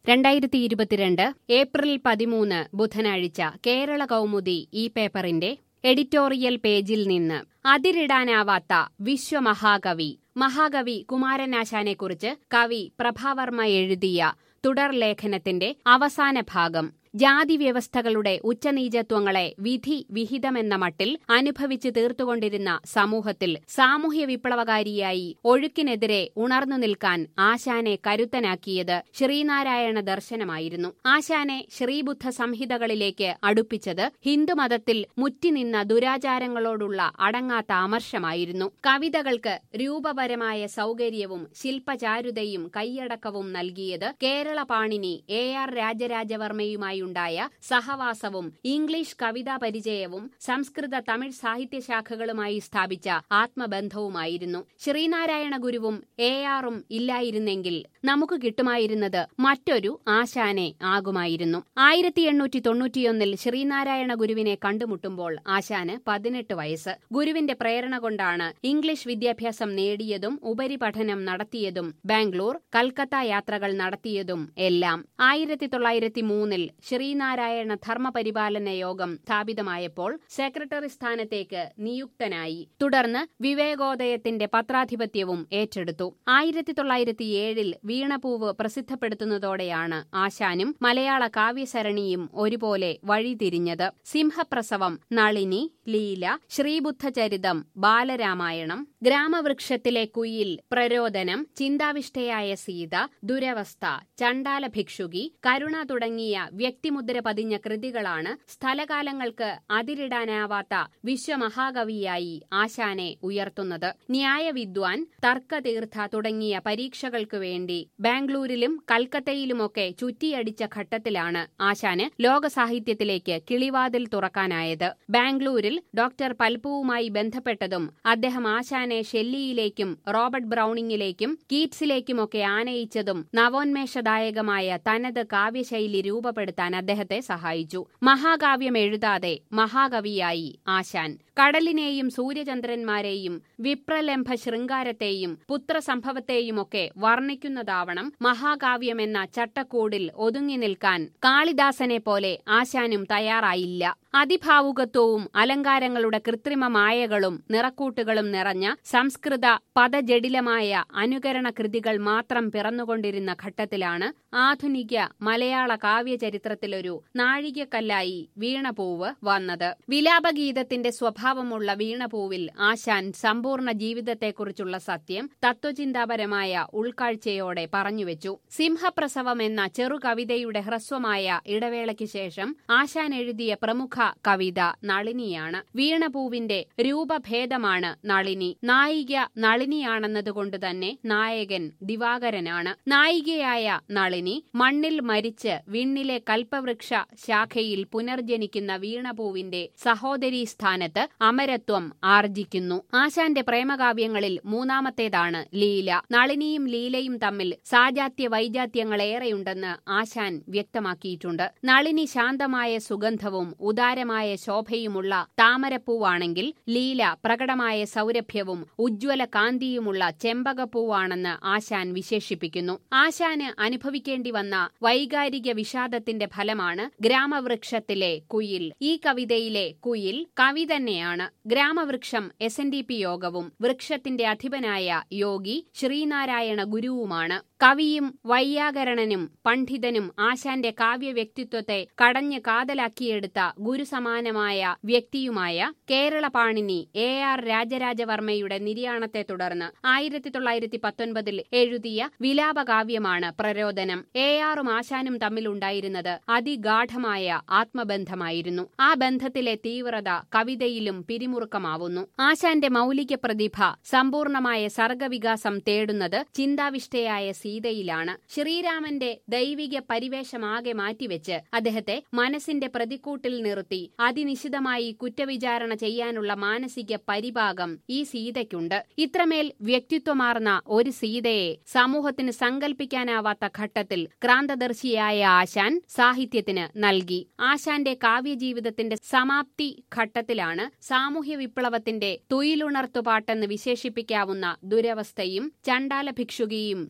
രണ്ടായിരത്തി ഇരുപത്തിരണ്ട് ഏപ്രിൽ പതിമൂന്ന് ബുധനാഴ്ച കേരള കൗമുദി ഈ പേപ്പറിന്റെ എഡിറ്റോറിയൽ പേജിൽ നിന്ന് അതിരിടാനാവാത്ത വിശ്വമഹാകവി മഹാകവി കുമാരനാശാനെക്കുറിച്ച് കവി പ്രഭാവർമ്മ എഴുതിയ തുടർലേഖനത്തിന്റെ അവസാന ഭാഗം ജാതി വ്യവസ്ഥകളുടെ ഉച്ചനീചത്വങ്ങളെ വിധി വിഹിതമെന്ന മട്ടിൽ അനുഭവിച്ചു തീർത്തുകൊണ്ടിരുന്ന സമൂഹത്തിൽ സാമൂഹ്യ വിപ്ലവകാരിയായി ഒഴുക്കിനെതിരെ ഉണർന്നു നിൽക്കാൻ ആശാനെ കരുത്തനാക്കിയത് ശ്രീനാരായണ ദർശനമായിരുന്നു ആശാനെ ശ്രീബുദ്ധ സംഹിതകളിലേക്ക് അടുപ്പിച്ചത് ഹിന്ദുമതത്തിൽ മുറ്റിനിന്ന ദുരാചാരങ്ങളോടുള്ള അടങ്ങാത്ത അമർഷമായിരുന്നു കവിതകൾക്ക് രൂപപരമായ സൗകര്യവും ശില്പചാരുതയും കൈയടക്കവും നൽകിയത് കേരള പാണിനി എ ആർ രാജരാജവർമ്മയുമായി ഉണ്ടായ സഹവാസവും ഇംഗ്ലീഷ് കവിതാ പരിചയവും സംസ്കൃത തമിഴ് സാഹിത്യശാഖകളുമായി സ്ഥാപിച്ച ആത്മബന്ധവുമായിരുന്നു ശ്രീനാരായണ ഗുരുവും എ ആറും ഇല്ലായിരുന്നെങ്കിൽ നമുക്ക് കിട്ടുമായിരുന്നത് മറ്റൊരു ആശാനെ ആകുമായിരുന്നു ആയിരത്തി എണ്ണൂറ്റി തൊണ്ണൂറ്റിയൊന്നിൽ ശ്രീനാരായണ ഗുരുവിനെ കണ്ടുമുട്ടുമ്പോൾ ആശാന് പതിനെട്ട് വയസ്സ് ഗുരുവിന്റെ പ്രേരണ കൊണ്ടാണ് ഇംഗ്ലീഷ് വിദ്യാഭ്യാസം നേടിയതും ഉപരിപഠനം നടത്തിയതും ബാംഗ്ലൂർ കൽക്കത്ത യാത്രകൾ നടത്തിയതും എല്ലാം ആയിരത്തി തൊള്ളായിരത്തി മൂന്നിൽ ശ്രീനാരായണ ധർമ്മപരിപാലന യോഗം സ്ഥാപിതമായപ്പോൾ സെക്രട്ടറി സ്ഥാനത്തേക്ക് നിയുക്തനായി തുടർന്ന് വിവേകോദയത്തിന്റെ പത്രാധിപത്യവും ഏറ്റെടുത്തു ആയിരത്തി തൊള്ളായിരത്തി ഏഴിൽ വീണപൂവ് പ്രസിദ്ധപ്പെടുത്തുന്നതോടെയാണ് ആശാനും മലയാള കാവ്യസരണിയും ഒരുപോലെ വഴിതിരിഞ്ഞത് സിംഹപ്രസവം നളിനി ലീല ശ്രീബുദ്ധചരിതം ബാലരാമായണം ഗ്രാമവൃക്ഷത്തിലെ കുയിൽ പ്രരോദനം ചിന്താവിഷ്ടയായ സീത ദുരവസ്ഥ ചണ്ടാല ഭിക്ഷുകി കരുണ തുടങ്ങിയ വ്യക്തിമുദ്ര പതിഞ്ഞ കൃതികളാണ് സ്ഥലകാലങ്ങൾക്ക് അതിരിടാനാവാത്ത വിശ്വമഹാകവിയായി ആശാനെ ഉയർത്തുന്നത് ന്യായവിദ്വാൻ തർക്കതീർത്ഥ തുടങ്ങിയ പരീക്ഷകൾക്കു വേണ്ടി ബാംഗ്ലൂരിലും കൽക്കത്തയിലുമൊക്കെ ചുറ്റിയടിച്ച ഘട്ടത്തിലാണ് ആശാന് ലോകസാഹിത്യത്തിലേക്ക് കിളിവാതിൽ തുറക്കാനായത് ബാംഗ്ലൂരിൽ ഡോക്ടർ പൽപുവുമായി ബന്ധപ്പെട്ടതും അദ്ദേഹം ആശാനെ ഷെല്ലിയിലേക്കും റോബർട്ട് ബ്രൌണിംഗിലേക്കും കീറ്റ്സിലേക്കുമൊക്കെ ആനയിച്ചതും നവോന്മേഷദായകമായ തനത് കാവ്യശൈലി രൂപപ്പെടുത്താൻ അദ്ദേഹത്തെ സഹായിച്ചു മഹാകാവ്യം എഴുതാതെ മഹാകവിയായി ആശാൻ കടലിനെയും സൂര്യചന്ദ്രന്മാരെയും വിപ്രലംഭ ശൃംഗാരത്തെയും പുത്രസംഭവത്തെയുമൊക്കെ വർണ്ണിക്കുന്നതാവണം മഹാകാവ്യമെന്ന ചട്ടക്കൂടിൽ ഒതുങ്ങി നിൽക്കാൻ കാളിദാസനെ പോലെ ആശാനും തയ്യാറായില്ല അതിഭാവുകത്വവും അലങ്കാരങ്ങളുടെ കൃത്രിമ മായകളും നിറക്കൂട്ടുകളും നിറഞ്ഞ സംസ്കൃത പദജടിലമായ അനുകരണ കൃതികൾ മാത്രം പിറന്നുകൊണ്ടിരുന്ന ഘട്ടത്തിലാണ് ആധുനിക മലയാള കാവ്യചരിത്രത്തിലൊരു നാഴികക്കല്ലായി വീണപൂവ് വന്നത് വിലാപഗീതത്തിന്റെ സ്വഭാവമുള്ള വീണപൂവിൽ ആശാൻ സമ്പൂർണ്ണ ജീവിതത്തെക്കുറിച്ചുള്ള സത്യം തത്വചിന്താപരമായ ഉൾക്കാഴ്ചയോടെ പറഞ്ഞുവെച്ചു സിംഹപ്രസവം എന്ന ചെറുകവിതയുടെ ഹ്രസ്വമായ ഇടവേളയ്ക്ക് ശേഷം ആശാൻ എഴുതിയ പ്രമുഖ കവിത നളിനിയാണ് വീണപൂവിന്റെ രൂപഭേദമാണ് നളിനി നായിക നളിനിയാണെന്നതുകൊണ്ട് തന്നെ നായകൻ ദിവാകരനാണ് നായികയായ നളിനി മണ്ണിൽ മരിച്ച് വിണ്ണിലെ കൽപ്പവൃക്ഷ ശാഖയിൽ പുനർജനിക്കുന്ന വീണപൂവിന്റെ സഹോദരീ സ്ഥാനത്ത് അമരത്വം ആർജിക്കുന്നു ആശാന്റെ പ്രേമകാവ്യങ്ങളിൽ മൂന്നാമത്തേതാണ് ലീല നളിനിയും ലീലയും തമ്മിൽ സാജാത്യ വൈജാത്യങ്ങളേറെയുണ്ടെന്ന് ആശാൻ വ്യക്തമാക്കിയിട്ടുണ്ട് നളിനി ശാന്തമായ സുഗന്ധവും ഉദാരമായ ശോഭയുമുള്ള താമരപ്പൂവാണെങ്കിൽ ലീല പ്രകടമായ സൗരഭ്യവും ഉജ്ജ്വല കാന്തിയുമുള്ള ചെമ്പകപ്പൂവാണെന്ന് ആശാൻ വിശേഷിപ്പിക്കുന്നു ആശാന് അനുഭവിക്കേണ്ടി വന്ന വൈകാരിക വിഷാദത്തിന്റെ ഫലമാണ് ഗ്രാമവൃക്ഷത്തിലെ കുയിൽ ഈ കവിതയിലെ കുയിൽ കവി തന്നെയാണ് ഗ്രാമവൃക്ഷം എസ് എൻ ഡി പി യോഗവും വൃക്ഷത്തിന്റെ അധിപനായ യോഗി ശ്രീനാരായണ ഗുരുവുമാണ് കവിയും വൈയാകരണനും പണ്ഡിതനും ആശാന്റെ കാവ്യ വ്യക്തിത്വത്തെ കടഞ്ഞ് കാതലാക്കിയെടുത്ത ഗുരുസമാനമായ വ്യക്തിയുമായ കേരള പാണിനി എ ആർ രാജരാജവർമ്മയുടെ നിര്യാണത്തെ തുടർന്ന് ആയിരത്തി തൊള്ളായിരത്തി പത്തൊൻപതിൽ എഴുതിയ വിലാപകാവ്യമാണ് പ്രരോദനം എ ആറും ആശാനും തമ്മിലുണ്ടായിരുന്നത് അതിഗാഠമായ ആത്മബന്ധമായിരുന്നു ആ ബന്ധത്തിലെ തീവ്രത കവിതയിലും പിരിമുറുക്കമാവുന്നു ആശാന്റെ മൗലിക പ്രതിഭ സമ്പൂർണമായ സർഗവികാസം തേടുന്നത് ചിന്താവിഷ്ടയായ സീതയിലാണ് ശ്രീരാമന്റെ ദൈവിക പരിവേഷമാകെ മാറ്റിവെച്ച് അദ്ദേഹത്തെ മനസ്സിന്റെ പ്രതിക്കൂട്ടിൽ നിർത്തി അതിനിശിതമായി കുറ്റവിചാരണ ചെയ്യാനുള്ള മാനസിക പരിഭാഗം ഈ സീതയ്ക്കുണ്ട് ഇത്രമേൽ വ്യക്തിത്വമാർന്ന ഒരു സീതയെ സമൂഹത്തിന് സങ്കല്പിക്കാനാവാത്ത ഘട്ടത്തിൽ ക്രാന്തദർശിയായ ആശാൻ സാഹിത്യത്തിന് നൽകി ആശാന്റെ കാവ്യജീവിതത്തിന്റെ സമാപ്തി ഘട്ടത്തിലാണ് സാമൂഹ്യ വിപ്ലവത്തിന്റെ തുയിലുണർത്തുപാട്ടെന്ന് വിശേഷിപ്പിക്കാവുന്ന ദുരവസ്ഥയും ചണ്ടാല ഭിക്ഷുകിയും ജനിക്കുന്നത്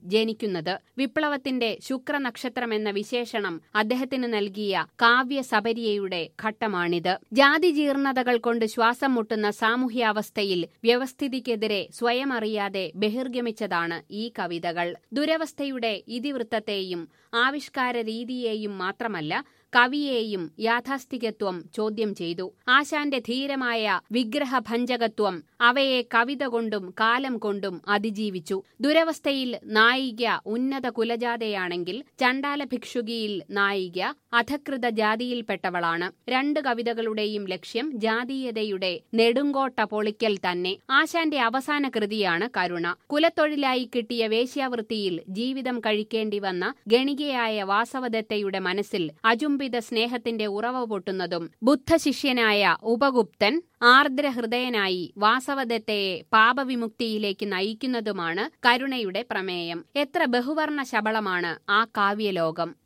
ഉദിക്കുന്നത് വിപ്ലവത്തിന്റെ ശുക്രനക്ഷത്രമെന്ന വിശേഷണം അദ്ദേഹത്തിന് നൽകിയ കാവ്യസബരിയയുടെ ഘട്ടമാണിത് ജാതിജീർണതകൾ കൊണ്ട് ശ്വാസം മുട്ടുന്ന സാമൂഹ്യാവസ്ഥയിൽ വ്യവസ്ഥിതിക്കെതിരെ സ്വയം അറിയാതെ ബഹിർഗമിച്ചതാണ് ഈ കവിതകൾ ദുരവസ്ഥയുടെ ഇതിവൃത്തത്തെയും ആവിഷ്കാര രീതിയെയും മാത്രമല്ല കവിയെയും യാഥാസ്ഥികത്വം ചോദ്യം ചെയ്തു ആശാന്റെ ധീരമായ വിഗ്രഹഭഞ്ചകത്വം അവയെ കവിത കൊണ്ടും കാലം കൊണ്ടും അതിജീവിച്ചു ദുരവസ്ഥയിൽ നായിക ഉന്നത കുലജാതയാണെങ്കിൽ ചണ്ടാല ഭിക്ഷുകിയിൽ നായിക അധകൃത ജാതിയിൽപ്പെട്ടവളാണ് രണ്ട് കവിതകളുടെയും ലക്ഷ്യം ജാതീയതയുടെ നെടുങ്കോട്ട പൊളിക്കൽ തന്നെ ആശാന്റെ അവസാന കൃതിയാണ് കരുണ കുലത്തൊഴിലായി കിട്ടിയ വേശ്യാവൃത്തിയിൽ ജീവിതം കഴിക്കേണ്ടി വന്ന ഗണികയായ വാസവദത്തയുടെ മനസ്സിൽ അജുംബിത സ്നേഹത്തിന്റെ ഉറവ പൊട്ടുന്നതും ബുദ്ധശിഷ്യനായ ഉപഗുപ്തൻ ആർദ്രഹൃദയനായി വാസവദത്തയെ പാപവിമുക്തിയിലേക്ക് നയിക്കുന്നതുമാണ് കരുണയുടെ പ്രമേയം എത്ര ബഹുവർണ ശബളമാണ് ആ കാവ്യലോകം